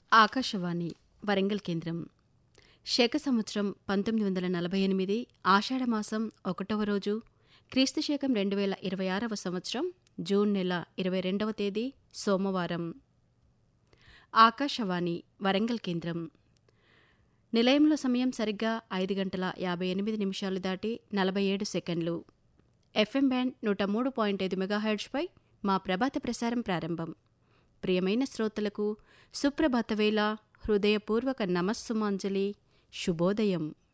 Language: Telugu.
ఆకాశవాణి వరంగల్ కేంద్రం శక సంవత్సరం పంతొమ్మిది వందల నలభై ఎనిమిది ఆషాఢమాసం ఒకటవ రోజు క్రీస్తు శకం రెండు వేల ఇరవై ఆరవ సంవత్సరం జూన్ నెల ఇరవై రెండవ తేదీ సోమవారం ఆకాశవాణి వరంగల్ కేంద్రం నిలయంలో సమయం సరిగ్గా ఐదు గంటల యాభై ఎనిమిది నిమిషాలు దాటి నలభై ఏడు సెకండ్లు ఎఫ్ఎం బ్యాండ్ నూట మూడు పాయింట్ ఐదు మెగాహెర్ట్స్పై మా ప్రభాత ప్రసారం ప్రారంభం ప్రియమైన శ్రోతలకు సుప్రభాత వేళ హృదయపూర్వక నమస్సుమాంజలి శుభోదయం